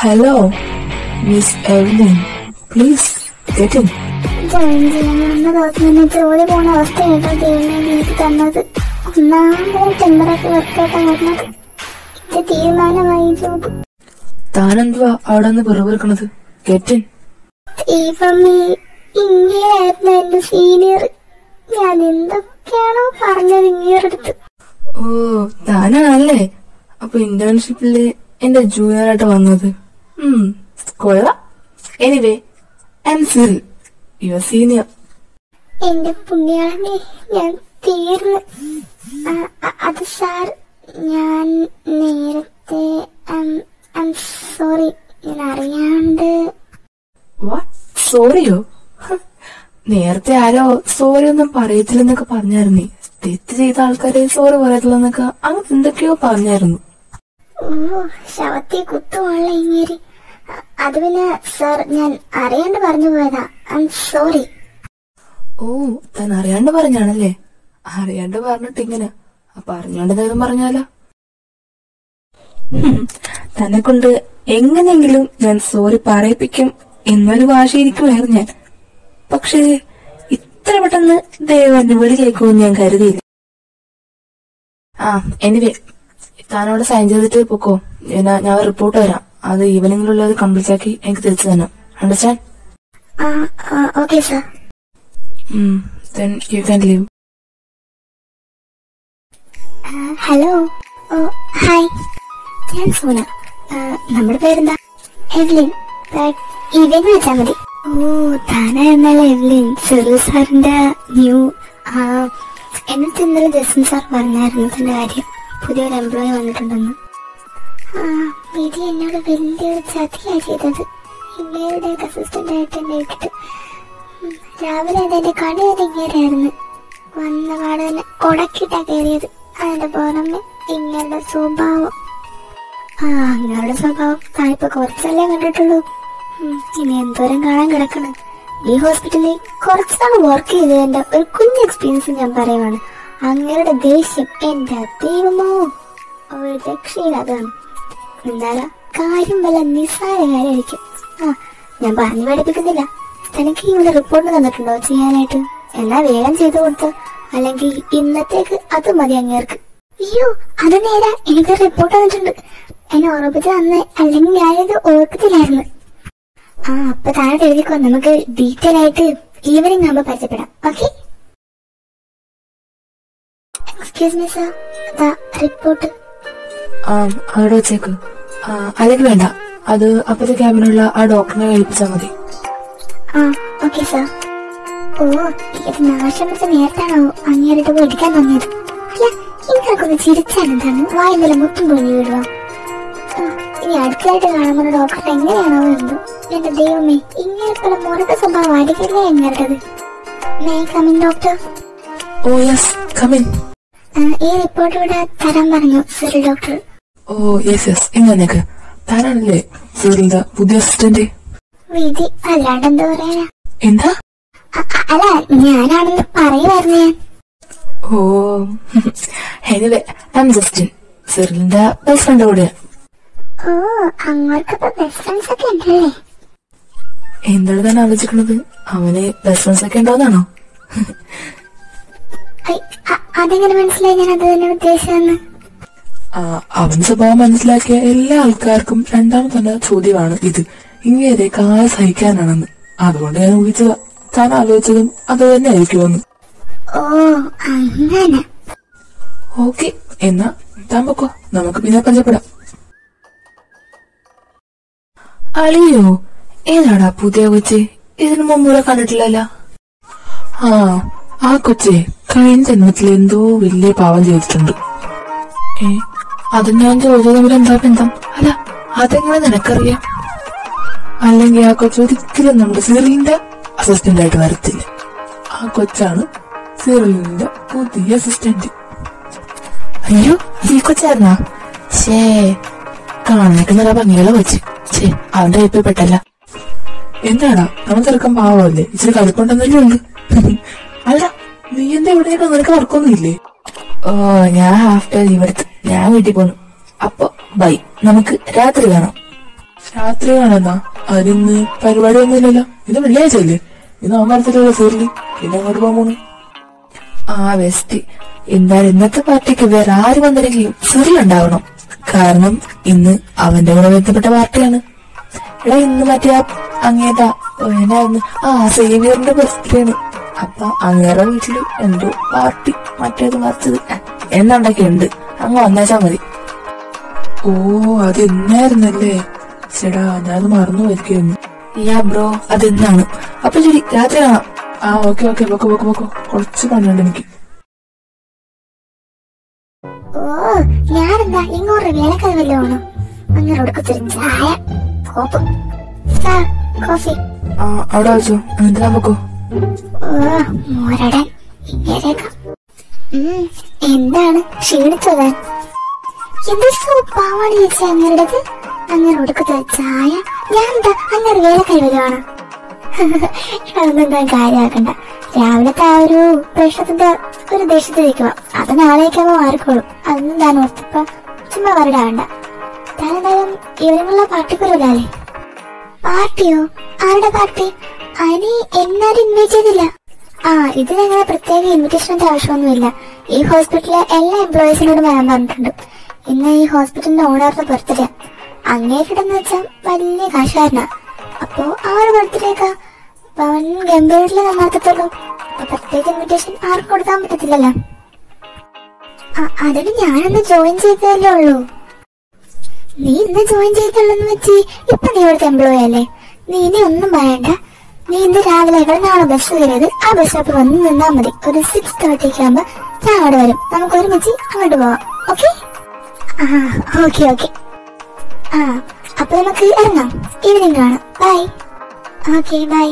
hello Miss Evelyn please get in join ചെയ്യാൻ വന്ന ദിവസം തന്നെ ജോലി പോണ അവസ്ഥയായിട്ടോ ദൈവമേ എനിക്ക് തന്നത് ഒന്നാമത് ടെമ്പററി വർക്കൗട്ട് വരുന്നത് എന്റെ തീരുമാനമായി ജോബ് താനെന്തുവാ അവിടെ നിന്ന് പിറവിറക്കണത് ഗെറ്റ് ഇൻ ദൈവമേ ഇങ്ങനെയായിരുന്നു എന്റെ സീനിയർ ഞാൻ എന്തൊക്കെയാണോ പറഞ്ഞത് ഇങ്ങേറെടുത്ത് ഓ താനാണല്ലേ അപ്പൊ ഇന്റേൺഷിപ്പില് എന്റെ ജൂനിയർ ആയിട്ട് വന്നത് ഉം കൊള്ളാം anyway I'm Cyril your senior എന്റെ പുണ്യാളനെ ഞാൻ തീർന്നു ആ, അ- അത് സാർ ഞാൻ നേരത്തെ സോറി ഞാൻ അറിയാണ്ട് വാട്ട് സോറിയോ നേരത്തെ ആരോ സോറി ഒന്നും പറയത്തില്ലെന്നൊക്കെ പറഞ്ഞായിരുന്നേ തെറ്റ് ചെയ്ത ആൾക്കാരെ സോറി പറയത്തില്ലെന്നൊക്കെ അങ്ങനെ എന്തൊക്കെയോ പറഞ്ഞായിരുന്നു ഓ ശവത്തെ കുത്തുവാണല്ലോ ഇങ്ങേരി അ- അത് പിന്നെ സാർ ഞാൻ അറിയാണ്ട് പറഞ്ഞു പോയതാ ഐ സോറി ഓ താൻ അറിയാണ്ട് പറഞ്ഞാണല്ലേ അറിയാണ്ട് പറഞ്ഞിട്ട് ഇങ്ങനെ അപ്പൊ അറിഞ്ഞാണ്ട് നേരം പറഞ്ഞാലോ തന്നെ കൊണ്ട് എങ്ങനെയെങ്കിലും ഞാൻ സോറി പറയിപ്പിക്കും എന്നൊരു വാശിയിരിക്കുമായിരുന്നു ഞാൻ പക്ഷേ ഇത്ര പെട്ടെന്ന് ദൈവം എന്റെ വിളി കേൾക്കുമെന്ന് ഞാൻ കരുതിയില്ല ആ എനിവേ താനവിടെ സൈൻ ചെയ്തിട്ട് പൊക്കോ ഞാൻ ഞാൻ റിപ്പോർട്ട് വരാം അത് ഈവനിങ്ങിലുള്ളത് കംപ്ലീറ്റ് ആക്കി എനിക്ക് തിരിച്ചു തന്നെ അണ്ടർസ്റ്റാൻഡ് ആ okay sir then you can leave hello ഓ ഹായ് ഞാൻ സോന ആ, നമ്മുടെ പേരെന്താ എവ്ലിൻ ബട്ട് ഇവൻ വെച്ചാൽ മതി ഓ താനായിരുന്നല്ലേ എവ്ലിൻ സിറിൽ സാറിന്റെ ന്യൂ എന്നിട്ട് ഇന്നലെ ജസ്റ്റിൻ സാർ പറഞ്ഞായിരുന്നു തന്റെ കാര്യം പുതിയൊരു എംപ്ലോയി വന്നിട്ടുണ്ടെന്ന് ആ വിധി എന്നോട് വലിയൊരു ചതിയാ ചെയ്തത് ഇങ്ങയുടെ അസിസ്റ്റന്റ് ആയിട്ട് എന്നെ ഇട്ടിട്ട് ഉം, രാവിലെ അതെന്റെ കടയിൽ ഇങ്ങനെയായിരുന്നു വന്ന പാടെ തന്നെ കൊടക്കിട്ടാ കയറിയത് അതിന്റെ പുറമെ ഇങ്ങയുടെ സ്വഭാവം ആ അങ്ങയുടെ സ്വഭാവം താനിപ്പോ കുറച്ചല്ലേ കണ്ടിട്ടുള്ളൂ ഉം, ഇനി എന്തോരം കാണാൻ കിടക്കണ് ഈ ഹോസ്പിറ്റലിൽ കുറച്ചാൾ വർക്ക് ചെയ്തതിന്റെ ഒരു കുഞ്ഞ് എക്സ്പീരിയൻസ് ഞാൻ പറയുവാണ് അങ്ങയുടെ ദേഷ്യം എന്റെ ദൈവമോ ഒരു രക്ഷയില്ലാതാണ് എന്തായാലും കാര്യം വല്ല നിസ്സാര കാര്യമായിരിക്കും ആ ഞാൻ പറഞ്ഞു പഠിപ്പിക്കുന്നില്ല തനിക്ക് ഇവിടെ റിപ്പോർട്ട് തന്നിട്ടുണ്ടോ ചെയ്യാനായിട്ട് എന്നാ വേഗം ചെയ്തു കൊടുത്തോ അല്ലെങ്കിൽ ഇന്നത്തേക്ക് അത് മതി അങ്ങേർക്ക് അയ്യോ അത് നേരാ എനിക്ക് റിപ്പോർട്ട് തന്നിട്ടുണ്ട് എന്നെ ഉറപ്പിച്ച് തന്ന് അല്ലെങ്കിൽ ഞാനിത് ഓർക്കത്തില്ലായിരുന്നു ആ അപ്പൊ താഴെ എഴുതിക്കോ നമുക്ക് ഡീറ്റെയിൽ ആയിട്ട് ഈവനിങ് ആകുമ്പോ പരിചയപ്പെടാം okay excuse me sir report ആ അവിടെ വെച്ചേക്ക് ആ, അല്ലെങ്കിൽ വേണ്ട അത് അപ്പത്തെ ക്യാബിനുള്ള ആ ഡോക്ടറിനെ ഏൽപ്പിച്ചാൽ മതി ആ ഓക്കെ സർ ഓ ഇത് നാശം വെച്ച നേരത്താണോ അങ്ങേരുടെ എടുക്കാൻ തോന്നിയത് അല്ല ഇങ്ങനൊക്കെ ചിരിച്ചാൽ എന്താണ് വായുന്നില മുത്തും പൊഞ്ഞു വിടുക ആ, ഇനി അടുത്തതായിട്ട് കാണുമ്പോൾ ഡോക്ടർ എങ്ങനെയാണോ എന്തോ എന്റെ ദൈവമേ ഇങ്ങനെയൊക്കെയുള്ള മുറുക സ്വഭാവം അടിക്കല്ലേ എങ്ങേണ്ടത് മേ കമ്മിൻ ഡോക്ടർ ഓ യെസ് കമിൻ ഈ റിപ്പോർട്ട് ഇവിടെ തരാൻ പറഞ്ഞു സിറിൽ ഡോക്ടർ ഓ യെസ് യെസ് ഇങ്ങനെയൊക്കെ താനാണല്ലേ സൂര്യന്റെ പുതിയ അസിസ്റ്റന്റ് വിധി അല്ലാണ്ട് എന്താ പറയാനാ എന്താ അ- അ- അല്ല ഞാനാണെന്ന് പറയുമായിരുന്നു ഞാൻ ഓ എനിവേ ഐ എം ജസ്റ്റിൻ സിറിലിന്റെ ബെസ്റ്റ് ഫ്രണ്ട് കൂടെയാ ഓ അങ്ങോട്ടൊക്കെ ബെസ്റ്റ് ഫ്രണ്ട്സ് ഒക്കെ ഉണ്ടല്ലേ എന്താണ് താൻ ആലോചിക്കണത് അവന് ബെസ്റ്റ് ഫ്രണ്ട്സ് ഒക്കെ ഉണ്ടോന്നാണോ ഐ, അ- അതെങ്ങനെ മനസ്സിലായി ഞാൻ അത് തന്നെ ഉദ്ദേശിച്ചതെന്ന് ആ, അവൻ സ്വഭാവം മനസ്സിലാക്കിയ എല്ലാ ആൾക്കാർക്കും രണ്ടാമത്തെ ചോദ്യമാണ് ഇത് ഇങ്ങനെ കാല് സഹിക്കാനാണെന്ന് അതുകൊണ്ട് ഞാൻ ഊഹിച്ചതാ താൻ ആലോചിച്ചതും അത് തന്നെ ആയിരിക്കുമെന്ന് ഓ അങ്ങനെ ഓക്കെ എന്നാ താൻ പൊക്കോ നമുക്ക് പിന്നെ പഞ്ചപ്പെടാം അളിയോ ഏതാടാ പുതിയ കൊച്ചെ ഇതിനു മുമ്പൂടെ കണ്ടിട്ടില്ലല്ലോ ആ ആ കൊച്ചെ കഴിഞ്ഞ ജന്മത്തിൽ എന്തോ വലിയ പാവം ചെയ്തിട്ടുണ്ട് ഏ അത് ഞാൻ ചോദിച്ചത് തമ്മിൽ എന്താ ബന്ധം അല്ല അതെങ്ങനെ നിനക്കറിയാം അല്ലെങ്കിൽ ആ കൊച്ചു ഒരിക്കലും നമ്മുടെ സിറിലിന്റെ അസിസ്റ്റന്റ് ആയിട്ട് വരത്തില്ല ആ കൊച്ചാണ് സിറിലിന്റെ പുതിയ അസിസ്റ്റന്റ് അയ്യോ ഈ കൊച്ചായിരുന്നാ ഷേ കാണാനൊക്കെ നല്ല ഭംഗിയുള്ള കൊച്ച് ഛേ അവന്റെ കയ്പിൽ പെട്ടല്ല എന്താടാ നമ്മൾ ചെറുക്കം പാവമല്ലേ ഇച്ചിരി കളിപ്പുണ്ടെന്നല്ലേ ഉണ്ട് അല്ല നീ എന്താ ഇവിടെയൊക്കെ നിനക്ക് വർക്കൊന്നുമില്ലേ ഓ ഞാൻ ഹാഫ് ഡേ ലീവ് എടുത്ത് ഞാൻ വീട്ടിൽ പോന്നു അപ്പൊ ബൈ നമുക്ക് രാത്രി കാണാം രാത്രി കാണുന്നാ അതിന്ന് പരിപാടി ഒന്നുമില്ലല്ലോ ഇത് വെള്ളിയാഴ്ച അല്ലേ ഇത് നോമ്പറത്തില്ലല്ലോ സീറില് പിന്നെ അങ്ങോട്ട് പോകാൻ പോണു ആ ബെസ്റ്റ് എന്നാൽ ഇന്നത്തെ പാർട്ടിക്ക് വേറെ ആര് വന്നില്ലെങ്കിലും സിറിലുണ്ടാവണം കാരണം ഇന്ന് അവന്റെ കൂടെ ബന്ധപ്പെട്ട പാർട്ടിയാണ് എടാ ഇന്ന് മറ്റേ ആ അങ്ങേതാ എന്നായിരുന്നു ആ സേവിയറിന്റെ ബർത്ത്ഡേ ആണ് അപ്പൊ അങ്ങേറെ വീട്ടില് എന്തോ പാർട്ടി മറ്റേത് മറിച്ചത് എന്നുണ്ടൊക്കെയുണ്ട് അങ്ങ് വന്നേച്ചാ മതി ഓ അത് ഇന്നായിരുന്നല്ലേ ചേടാ ഞാനത് മറന്നു പോയിരിക്കുന്നു യാ ബ്രോ അത് ഇന്നാണ് അപ്പൊ ശരി രാത്രി കാണാം ആ ഓക്കെ ഓക്കെ പൊക്കോ പൊക്കോ പൊക്കോ കുറച്ച് പണിയുണ്ട് എനിക്ക് ഓ ഞാനെന്താ ഇങ്ങോട്ട് വേലക്കഥ വല്ലതും ആണോ അങ്ങനെ ഒടുക്കത്തൊരു ചായ കോപ്പ് സാർ കോഫി ആ അവിടെ വെച്ചോ എന്തിനാ പൊക്കോ ഓ മോരടൻ ഇങ്ങനെയൊക്കെ ഉം, എന്താണ് ക്ഷീണിച്ചതാൻ എന്ത് സൂപ്പാവാണ് ചേച്ചി അങ്ങരുടേത് അങ്ങനെ ഒടുക്കത്തെ ചായ ഞാൻ എന്താ അങ്ങനെ വേറെ കഴിവലാണ് അതൊന്നും ഞാൻ കാര്യമാക്കണ്ട രാവിലത്തെ ആ ഒരു പ്രശ്നത്തിന്റെ ഒരു ദേഷ്യത്തിൽ നിൽക്കുക അത് നാളേക്കാകുമ്പോ മാറിക്കോളും അതൊന്നും ഞാൻ ഓർത്തപ്പ ചുമ്മാ വരടാവണ്ട താനെന്തായാലും ഇവരുമുള്ള പാർട്ടിക്കുറല്ലേ പാർട്ടിയോ ആരുടെ പാർട്ടി അതിന് എന്നാരും ഇൻവൈറ്റ് ചെയ്തില്ല ആ ഇതിനങ്ങനെ പ്രത്യേക ഇൻവിറ്റേഷന്റെ ആവശ്യമൊന്നുമില്ല ഈ ഹോസ്പിറ്റലിലെ എല്ലാ എംപ്ലോയീസിനോടും വരാൻ പറഞ്ഞിട്ടുണ്ട് ഇന്ന് ഈ ഹോസ്പിറ്റലിന്റെ ഓണറിന്റെ ബർത്ത്ഡേ അങ്ങേക്കിടെന്ന് വെച്ചാൽ വലിയ കാശുകാരനാ അപ്പോ ആ ഒരു ബർത്ത്ഡേക്കാ അവൻ ഗംഭീരില് നടത്തത്തുള്ളൂ അപ്പൊ പ്രത്യേക ഇൻവിറ്റേഷൻ ആർക്കും കൊടുക്കാൻ പറ്റത്തില്ലല്ലോ ആ, അതിന് ഞാനൊന്ന് ജോയിൻ ചെയ്തതല്ലേ ഉള്ളൂ നീ ഇന്ന് ജോയിൻ ചെയ്തുള്ളെന്ന് വെച്ച് ഇപ്പൊ നീ ഇവിടുത്തെ എംപ്ലോയി അല്ലേ നീ ഇനി ഒന്നും പറയണ്ട നീ ഇന്ന് രാവിലെ എവിടെന്നാണോ ബസ് കയറിയത് ആ ബസ് സ്റ്റോപ്പിൽ വന്ന് നിന്നാ മതി ഒരു സിക്സ് തേർട്ടിക്ക് ആകുമ്പോ ഞാൻ അവിടെ വരും നമുക്ക് ഒരുമിച്ച് അങ്ങോട്ട് പോവാം ഓക്കെ ആ ഓക്കെ ഓക്കെ ആ അപ്പൊ നമുക്ക് ഇറങ്ങാം ഈവനിങ് കാണാം ബൈ ഓക്കെ ബൈ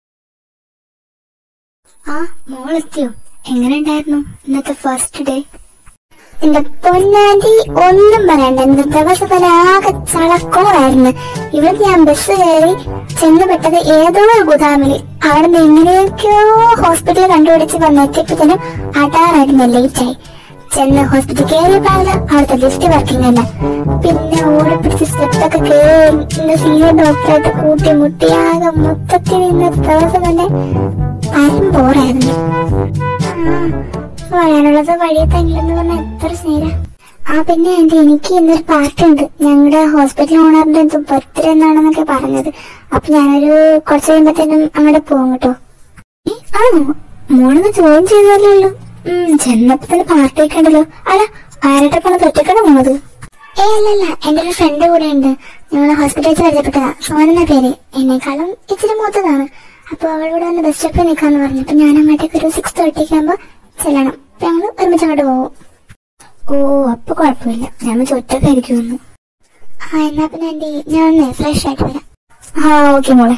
ആ മോളെത്തിയോ എങ്ങനെ ഉണ്ടായിരുന്നു ഇന്നത്തെ ഫസ്റ്റ് ഡേ എന്റെ പൊന്നാന്റി ഒന്നും പറയണ്ട എന്റെ ദിവസത്തിൽ ആകെ ചളക്കോളായിരുന്നു ഇവിടെ ഞാൻ ബസ് കയറി ചെന്നുപെട്ടത് ഏതോ ഒരു ഗുദാമിൽ അവിടെ നിന്ന് എങ്ങനെയൊക്കെയോ ഹോസ്പിറ്റലിൽ കണ്ടുപിടിച്ച് വന്നെത്തിയപ്പോഴത്തേനും അടാറായിരുന്നു ലേറ്റായി ചെന്ന് ഹോസ്പിറ്റൽ കയറിയപ്പോഴല്ല അവിടുത്തെ ലിഫ്റ്റ് വർക്കിംഗ് അല്ല പിന്നെ ഓടിപ്പിടിച്ച് സ്റ്റെപ്പൊക്കെ കയറി എന്റെ സീനിയർ ഡോക്ടറായിട്ട് കൂട്ടി മുട്ടി ആകെ മൊത്തത്തിൽ ഇന്നത്തെ ദിവസം തന്നെ പരം പോറായിരുന്നു വരാനുള്ളത് വഴിയെ തങ്ങില്ലെന്ന് പറഞ്ഞ എത്ര സ്നേഹ ആ പിന്നെ ആന്റി എനിക്ക് ഇന്നൊരു പാർട്ടി ഉണ്ട് ഞങ്ങളുടെ ഹോസ്പിറ്റൽ ഓണറിന്റെ എന്തോ ബർത്ത്ഡേ എന്നാണെന്നൊക്കെ പറഞ്ഞത് അപ്പൊ ഞാനൊരു കുറച്ച് കഴിയുമ്പത്തേനും അങ്ങോട്ട് പോകും കേട്ടോ ഏ, ആണോ മോളൊന്ന് ജോയിൻ ചെയ്തല്ലേ ഉള്ളൂ ഉം ചെന്നപ്പോ തന്നെ പാർട്ടി ഒക്കെ ഉണ്ടല്ലോ അല്ല ആരുടെ പണം ഒറ്റക്കാണ് പോണത് ഏ അല്ലല്ല എന്റെ ഒരു ഫ്രണ്ട് കൂടെ ഉണ്ട് ഞങ്ങള് ഹോസ്പിറ്റലിൽ വെച്ച് പരിചയപ്പെട്ടതാ സോന എന്ന പേര് എന്നെക്കാളും ഇച്ചിരി മൂത്തതാണ് അപ്പൊ അവളോട് വന്ന് ബസ് സ്റ്റോപ്പിൽ നിൽക്കാന്ന് പറഞ്ഞു അപ്പൊ ഞാൻ അങ്ങോട്ടേക്ക് ഒരു സിക്സ് തേർട്ടിക്ക് ആകുമ്പോ ചെല്ലണം അപ്പൊ ഞങ്ങള് ഒരുമിച്ച് അങ്ങോട്ട് പോകും ഓ അപ്പൊ കുഴപ്പമില്ല ഞാൻ ഒറ്റക്കായിരിക്കുമെന്ന് ആ എന്നാ പിന്നെ ആന്റി ഞാൻ ഒന്ന് ഫ്രഷ് ആയിട്ട് വരാം ആ ഓക്കെ മോളെ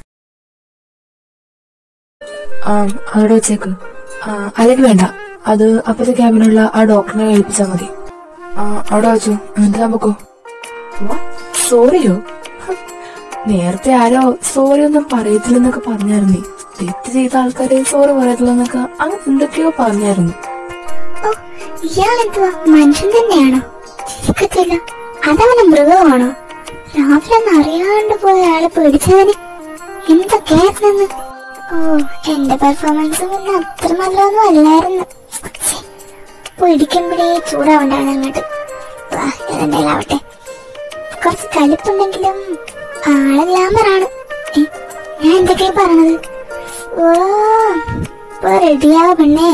ആ അവിടെ വെച്ചേക്ക് ആ അല്ലെങ്കിൽ വേണ്ട അത് അപ്പത്തെ ക്യാബിനുള്ള ആ ഡോക്ടറിനെ ഏൽപ്പിച്ചാ മതി ആ അവിടെ വെച്ചു എന്തിനാ പൊക്കോ സോറിയോ ഹ്, നേരത്തെ ആരോ സോറി ഒന്നും പറയത്തില്ലെന്നൊക്കെ പറഞ്ഞായിരുന്നേ തെറ്റ് ചെയ്ത ആൾക്കാരെ സോറി പറയത്തില്ലെന്നൊക്കെ അങ്ങനെ എന്തൊക്കെയോ പറഞ്ഞായിരുന്നു ഓ ഇയാൾ എന്തുവാ മനുഷ്യൻ തന്നെയാണോ ചിരിക്കത്തില്ല അതവന് മൃഗമാണോ രാവിലെ ഒന്ന് അറിയാണ്ട് പോയ ആളെ പേടിച്ചതിന് എന്തൊക്കെയായിരുന്നു ഓ എന്റെ പെർഫോമൻസ് പിന്നെ അത്ര നല്ലതൊന്നും അല്ലായിരുന്നു ഛെ, പിടിക്കുമ്പോഴേ ചൂടാവണ്ടാണ് അങ്ങോട്ട് വാ, ഇതെന്തായാലും ആവട്ടെ കുറച്ച് കലിപ്പുണ്ടെങ്കിലും ആള് ഗ്ലാമറാണ് ഏ, ഞാൻ എന്തൊക്കെയാ പറഞ്ഞത് ഓ ഇപ്പൊ റെഡിയാവ പെണ്ണേ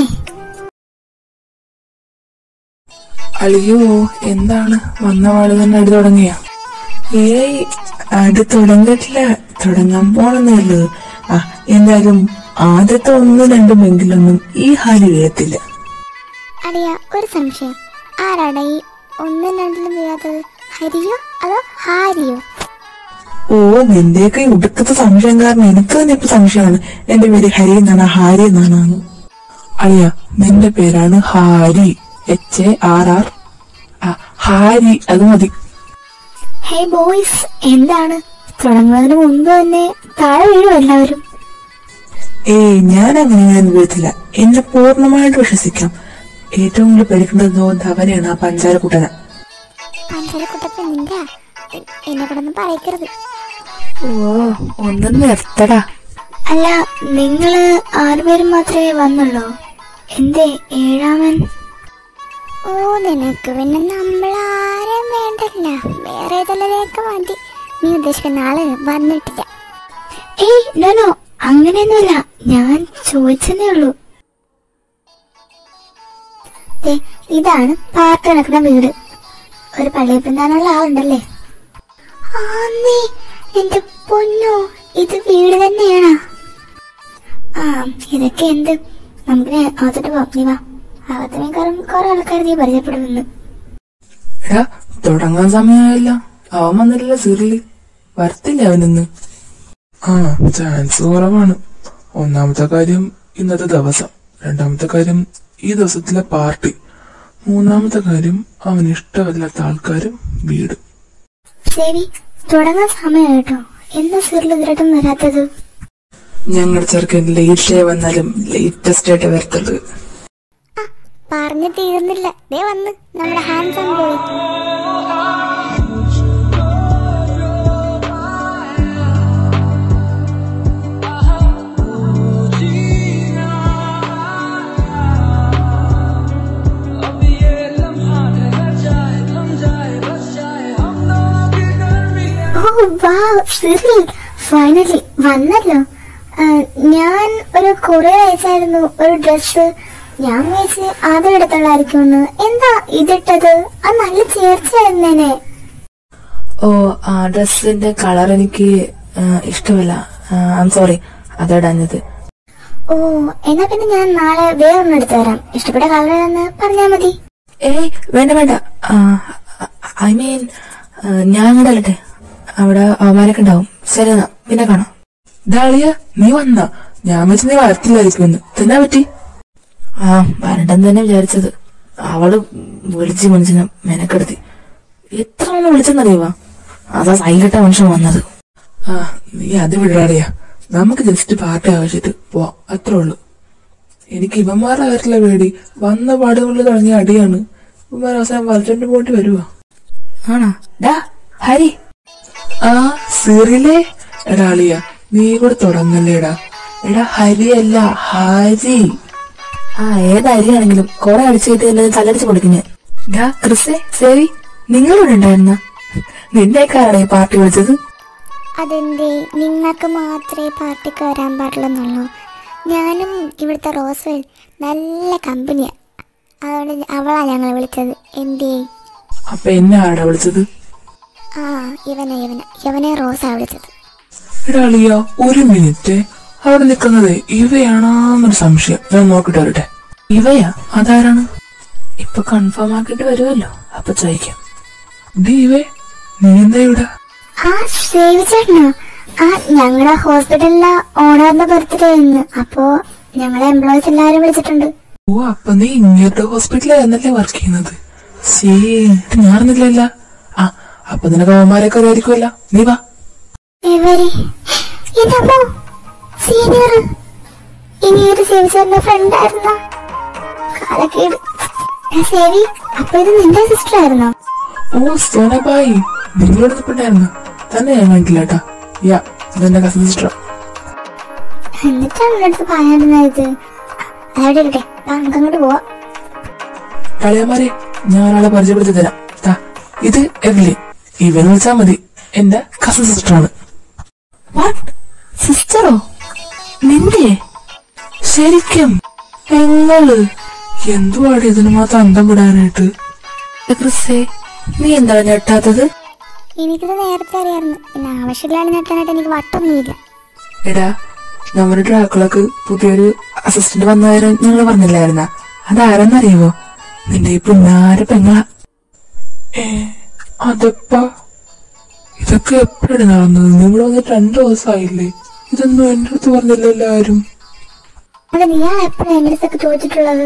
അയ്യോ എന്താണ് വന്ന പാട് തന്നെ അടി തുടങ്ങിയ ഏയ് അടി തുടങ്ങിയിട്ടില്ല തുടങ്ങാൻ പോണെന്നേ ഉള്ളൂ ആ എന്തായാലും ആദ്യത്തെ ഒന്നും രണ്ടും എങ്കിലൊന്നും ഈ ഹാരി വീഴത്തില്ല അടിയ ഒരു സംശയം ആരാണ് ഈ ഒന്നും രണ്ടിലും വീഴാത്തത് ഹരിയോ അതോ ഹാരിയോ ഓ നിന്റെയൊക്കെ ഈ ഒടുക്കത്തെ സംശയം കാരണം എനിക്ക് തന്നെ ഇപ്പൊ സംശയമാണ് എന്റെ പേര് ഹരി എന്നാണ് ഹാരി എന്നാണ് അളിയ നിന്റെ പേരാണ് Harry H A R R Harry അത് മതി ഹേ ബോയ്സ് എന്താണ് തുടങ്ങുന്നതിന് മുൻപ് തന്നെ താഴെ വീഴും എല്ലാവരും ഏയ് ഞാൻ അങ്ങനെ ഞാൻ വീഴത്തില്ല എന്നെ പൂർണ്ണമായിട്ട് വിശ്വസിക്കാം ഏറ്റവും കൂടുതൽ പേടിക്കേണ്ടത് ധവനെയാണ് ആ പഞ്ചാര കുട്ടന പഞ്ചരക്കുട്ടപ്പൻ നിന്റെ എ- എന്നെ കൂടൊന്നും പറയിക്കരുത് ഓ ഒന്നും നിർത്തടാ അല്ല നിങ്ങള് ആറുപേരും മാത്രമേ വന്നുള്ളൂ എന്തേ ഏഴാമൻ ഓ നിനക്ക് പിന്നെ നമ്മളാരും വേണ്ടല്ല വേറെ ഏതെങ്കിലുമൊക്കെ മതി നീ ഉദ്ദേശിക്കുന്ന ആള് വന്നിട്ടില്ല ഏയ് നോനോ അങ്ങനെയൊന്നുമില്ല ഞാൻ ചോദിച്ചതേ ഉള്ളൂ ദേ, ഇതാണ് പാർട്ട് നടക്കുന്ന വീട് ഒരു പള്ളിയിൽ പിന്താനുള്ള ആളുണ്ടല്ലേ ആന്നേ എന്റെ പൊന്നോ ഇത് വീട് തന്നെയാണോ ആ ഇതൊക്കെ എന്ത് നമുക്ക് അകത്തോട്ട് പോവാം നീ വാ അകത്തിനേക്കാളും കുറെ ആൾക്കാർ നീ പരിചയപ്പെടുന്നു എടാ തുടങ്ങാൻ സമയമായില്ല അവൻ വന്നിട്ടില്ല സീറിയല് വരത്തില്ല അവനിന്ന് ആ ചാൻസ് കുറവാണ് ഒന്നാമത്തെ കാര്യം ഇന്നത്തെ ദിവസം രണ്ടാമത്തെ കാര്യം ഈ ദിവസത്തിലെ പാർട്ടി മൂന്നാമത്തെ കാര്യം അവന് ഇഷ്ടമല്ലാത്ത ആൾക്കാരും വീട് ശരി തുടങ്ങാൻ സമയം കേട്ടോ എന്താ സീറിൽ ഇതിലായിട്ടും വരാത്തത് ഞങ്ങളുടെ ചെറുക്കൻ ലേറ്റ് വന്നാലും ലേറ്റസ്റ്റ് ആയിട്ട് വരത്തുള്ളൂ പറഞ്ഞു തീർന്നില്ല ദേ വന്ന് നമ്മുടെ ഹാൻസം പോയി ഓ വാ സിറിൽ ഫൈനലി വന്നല്ലോ ആ, ഞാൻ ഒരു കുറെ അയച്ചായിരുന്നു ഒരു ഡ്രസ് ഞാൻ വിചാരിച്ച് ആദ്യം എടുത്തുള്ളായിരിക്കുമെന്ന് എന്താ ഇതിട്ടത് അത് നല്ല ചേർച്ചയായിരുന്നേനെ ഓ ആ ഡ്രസ്സിന്റെ കളർ എനിക്ക് ആ, ഇഷ്ടമല്ല ഐ സോറി അതടഞ്ഞത് ഓ എന്നാ പിന്നെ ഞാൻ നാളെ വേറൊന്നും എടുത്തു തരാം ഇഷ്ടപ്പെട്ട കളർ എന്ന് പറഞ്ഞാ മതി ഏയ് വേണ്ട വേണ്ട ഐ മീൻ ഞാൻ അങ്ങോട്ട് അല്ലട്ടെ അവിടെ അവന്മാരൊക്കെ ഉണ്ടാവും ശരി എന്നാ പിന്നെ കാണാം ഡാളിയ നീ വന്ന ഞാൻ വെച്ച് നീ വരത്തില്ലായിരിക്കുമെന്ന് തന്നെ പറ്റി ആ വരണ്ടെന്ന് തന്നെ വിചാരിച്ചത് അവള് വിളിച്ച് മനുഷ്യനെ മെനക്കെടുത്തി എത്ര ഒന്ന് വിളിച്ചെന്നറിയുവാ അതാ സൈകിട്ട മനുഷ്യൻ വന്നത് ആ നീ അത് വിടാളിയ നമുക്ക് ജസ്റ്റ് പാർട്ടി ആവശ്യത്ത് പോവാം അത്രേ ഉള്ളൂ എനിക്ക് ഇവന്മാരുടെ കാര്യത്തിലെ പേടി വന്ന പാടുകളിൽ തുടങ്ങിയ അടിയാണ് ഇവന്മാർ അവസാനം വലിച്ചോണ്ട് പോയിട്ട് വരുവാ ആണോ ഡാ ഹരി ആ സീറിയലേ എടാ അളിയ നീ കൂടെ തുടങ്ങല്ലേടാ എടാ ഹരിയല്ല ഹാരി ആ ഏത് അരിയാണെങ്കിലും കുറെ അടിച്ചു കയറ്റി എന്നെ തലടിച്ച് കൊടുക്കും ഞാൻ ഡാ ക്രിസേ സേവി നിങ്ങളിവിടെ ഉണ്ടായിരുന്ന നിന്നേക്കാരാണ് ഈ പാർട്ടി വിളിച്ചത് അതെന്തേ നിങ്ങൾക്ക് മാത്രമേ പാർട്ടിക്ക് വരാൻ പാടുള്ളൂ ഞാനും ഇവിടുത്തെ റോസ്വെൽ നല്ല കമ്പനിയാ അതുകൊണ്ട് അവളാ ഞങ്ങൾ വിളിച്ചത് എന്തേ അപ്പൊ എന്നെ ആരാ വിളിച്ചത് ആ ഇവനെ ഇവനെ ഇവനെ റോസാ വിളിച്ചത് എടാ അളിയ ഒരു മിനിറ്റ് അവിടെ നിൽക്കുന്നത് ഇവയാണോന്നൊരു സംശയം ഞാൻ നോക്കിട്ട് വരട്ടെ ഇവയാ അതാരാണ് ഇപ്പൊ കൺഫേം ആക്കിയിട്ട് വരുമല്ലോ അപ്പൊ ചോദിക്കാം ഡി ഇവേ നീ എന്താ ഇവിടെ ആ സേവിച്ചേട്ടനോ ആ ഞങ്ങളുടെ ഹോസ്പിറ്റലിലെ ഓണറിന്റെ ബർത്ത്ഡേ ഇന്ന് അപ്പോ ഞങ്ങളെ എംപ്ലോയീസ് എല്ലാരും വിളിച്ചിട്ടുണ്ട് ഓ അപ്പൊ നീ ഇങ്ങോട്ട് ഹോസ്പിറ്റലായിരുന്നല്ലേ വർക്ക് ചെയ്യുന്നത് ശേ ഞാൻ അറിഞ്ഞില്ലല്ല ആ അപ്പൊ നിനക്ക് അവന്മാരൊക്കെ അറിയായിരിക്കുമല്ല നീ വാ എവരി എന്റെ അമ്മ സീനിയർ ഇനി ഒരു സേവിച്ചേട്ടന്റെ ഫ്രണ്ട് ആയിരുന്നോ കാലക്കേട് ഏ, സേവി അപ്പൊ ഇത് നിന്റെ സിസ്റ്റർ ആയിരുന്നോ ഓ സോനബായി നിങ്ങളോട് നിൽപ്പുണ്ടായിരുന്നു തന്നെ ഞാൻ കണ്ടില്ല കേട്ടാ യാ ഇതെന്റെ കസിൻ സിസ്റ്റർ എന്നിട്ടാണ് എൻ്റെ അടുത്ത് പറയാനുള്ളത് ഇത് അവിടെ ഇരിക്കട്ടെ വാ, നമുക്ക് അങ്ങോട്ട് പോവാം കളിയന്മാരെ ഞാൻ ഒരാളെ പരിചയപ്പെടുത്തി തരാം ദാ, ഇത് എവ്ലിൻ ഇവൻ വിളിച്ചാ മതി എന്റെ കസിൻ സിസ്റ്റർ ആണ് വാട്ട് സിസ്റ്ററോ നിന്റെ ശരിക്കും പെങ്ങള് എന്തുവാടി ഇതിന് മാത്രം അന്തം വിടാനായിട്ട് ക്രിസേ നീ എന്താണ് ഞെട്ടാത്തത് എനിക്കിത് നേരത്തെ അറിയായിരുന്നു പിന്നെ ആവശ്യമില്ലാതെ ഞെട്ടാനായിട്ട് എനിക്ക് വട്ടൊന്നുമില്ല എടാ നമ്മുടെ ഡ്രാക്കുളക്ക് പുതിയൊരു അസിസ്റ്റന്റ് വന്ന കാര്യം ഞങ്ങൾ പറഞ്ഞില്ലായിരുന്ന അതാരെന്നറിയുമോ നിന്റെ ഈ പുന്നാര പെങ്ങള ഏ അതപ്പ ഇതൊക്കെ എപ്പോഴാണ് നടന്നത് നിങ്ങൾ വന്നിട്ട് രണ്ടു ദിവസമായില്ലേ ഇതൊന്നും എന്റെ അടുത്ത് പറഞ്ഞില്ലല്ലോ ആരും അവിടെ നീ എപ്പോഴാണ് എൻ്റെ അടുത്തൊക്കെ ചോദിച്ചിട്ടുള്ളത്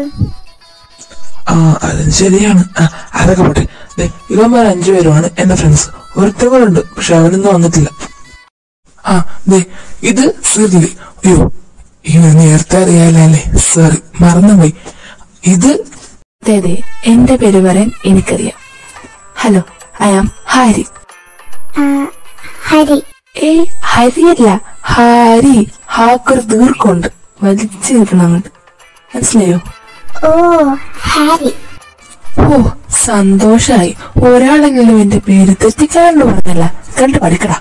ആ അതും ശരിയാണ് ആ അതൊക്കെ പോട്ടെ ദേ, ഇവന്മാർ അഞ്ചു പേരുമാണ് എന്റെ ഫ്രണ്ട്സ് ഒരുത്തൻ കൂടെ ഉണ്ട് പക്ഷെ അവനൊന്നും വന്നിട്ടില്ല ആ ദേ ഇത് സിർലി അയ്യോ ഇവൻ നേരത്തെ അറിയാലേ സോറി മറന്നുപോയി ഇത് അതെ അതെ എന്റെ പേര് പറയാൻ എനിക്കറിയാം ഹലോ ഐ ആം ഹാരി ആ, ഹരി ഏ ഹരിയല്ല ഹാരി ഹാക്കൊരു ദീർഘമുണ്ട് വലിച്ചു നിൽക്കണം അങ്ങോട്ട് മനസ്സിലായോ ഓ ഹാരി ഓ സന്തോഷായി ഒരാളെങ്കിലും എന്റെ പേര് തെറ്റിക്കാണ്ട് പറഞ്ഞല്ല കണ്ടു പഠിക്കടാ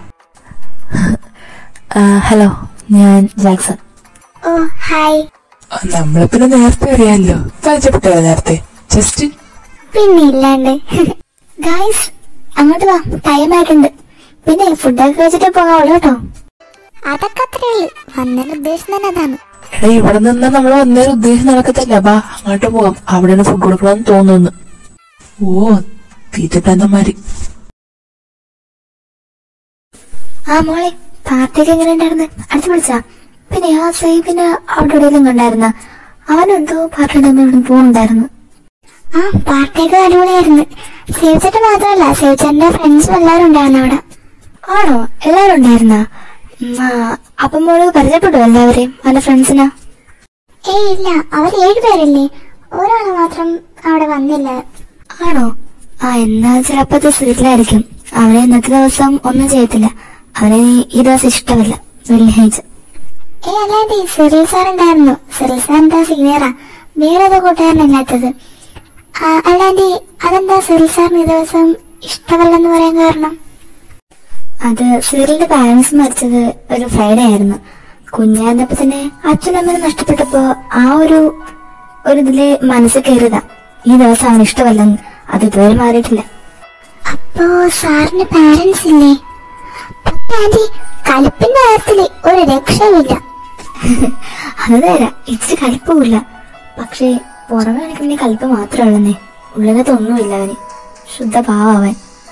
ഹലോ ഞാൻ ജാക്സൺ ഓ ഹായ് ആ, നമ്മളെ പിന്നെ നേരത്തെ അറിയാമല്ലോ പരിചയപ്പെട്ടോ നേരത്തെ ജസ്റ്റ് പിന്നെ ഇല്ലാണ്ട് ഗായ്സ് അങ്ങോട്ട് വാ ടൈം ആയിട്ടുണ്ട് പിന്നെ ഫുഡൊക്കെ കഴിച്ചിട്ട് പോകാവുള്ളൂ കേട്ടോ അതൊക്കെ അത്രേ ഉള്ളു വന്നതിന് ഉദ്ദേശം തന്നെ അതാണ് എടാ ഇവിടെ നിന്ന് നമ്മൾ വന്നൊരു ഉദ്ദേശം നടക്കത്തില്ല ബാ അങ്ങോട്ട് പോകാം അവിടെയാണ് ഫുഡ് കൊടുക്കണമെന്ന് തോന്നുന്നു ഓ തീറ്റപ്രാന്തന്മാര് ആ മോളെ പാർട്ടിയൊക്കെ എങ്ങനെ ഉണ്ടായിരുന്നു അടുത്ത് വിളിച്ചാ പിന്നെ ആ സൈബിന് അവിടെ എവിടെയെങ്കിലും കണ്ടായിരുന്ന അവനെന്തോ പാർട്ടിയുടെ ഇവിടെ പോകുന്നുണ്ടായിരുന്നു ആ പാർട്ടിയൊക്കെ അടിപൊളിയായിരുന്നു സേവിച്ചിട്ട് മാത്രമല്ല സേവിച്ചന്റെ ഫ്രണ്ട്സും എല്ലാവരും ഉണ്ടായിരുന്നു അവിടെ ആണോ എല്ലാവരും ഉണ്ടായിരുന്ന അപ്പം മോള് പരിചയപ്പെട്ടു എല്ലാവരെയും അവന്റെ ഫ്രണ്ട്സിനാ ഏയ് ഇല്ല അവർ ഏഴുപേരല്ലേ ഒരാള് മാത്രം അവിടെ വന്നില്ല ആണോ ആ എന്നാ ചിലപ്പോ സീറ്റിലായിരിക്കും അവനെ ഇന്നത്തെ ദിവസം ഒന്നും ചെയ്യത്തില്ല അവനെ ഈ ദിവസം ഇഷ്ടമല്ല വെള്ളിയാഴ്ച ഏ അല്ലാതെ സിറിൽ സാർ ഉണ്ടായിരുന്നു സിറിൽ സാർ എന്താ സീനിയറാ വേറെ ഏതോ കൂട്ടുകാരനല്ലാത്തത് അല്ലാതെ അതെന്താ സിറിൽ സാറിന് ഈ ദിവസം ഇഷ്ടമല്ലെന്ന് പറയാൻ കാരണം അത് സിറിലിന്റെ പാരന്റ്സ് മരിച്ചത് ഒരു ഫ്രൈഡേ ആയിരുന്നു കുഞ്ഞായിരുന്നപ്പോ തന്നെ അച്ഛനമ്മനെ നഷ്ടപ്പെട്ടപ്പോ ആ ഒരു ഒരു ഇതില് മനസ്സിൽ കയറിയതാ ഈ ദിവസം അവന് ഇഷ്ടമല്ലെന്ന് അത് ഇതുവരെ മാറിയിട്ടില്ല അപ്പോ സാറിന് പാരന്റ്സ് ഇല്ലേ ആന്റി കലിപ്പിന്റെ കാര്യത്തില് ഒരു രക്ഷയുമില്ല അത് നേരാ ഇച്ചിരി കലിപ്പുമില്ല പക്ഷേ പുറമെ കാണിക്കുന്ന കലിപ്പ് മാത്രമേ ഉള്ളന്നേ ഉള്ളിലത്തൊന്നുമില്ല അവന് ശുദ്ധ പാവൻ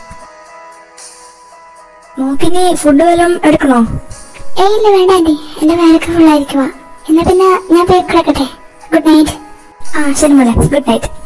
നോക്കിനി ഫുഡ് വല്ലതും എടുക്കണോ ഏയ് ഇല്ല വേണ്ട ആന്റി എന്റെ വയറൊക്കെ ഫുള്ളായിരിക്കുവാ എന്നാ പിന്നെ ഞാൻ പോയി കിടക്കട്ടെ ഗുഡ് നൈറ്റ് ആ ശരി മോളെ ഗുഡ് നൈറ്റ്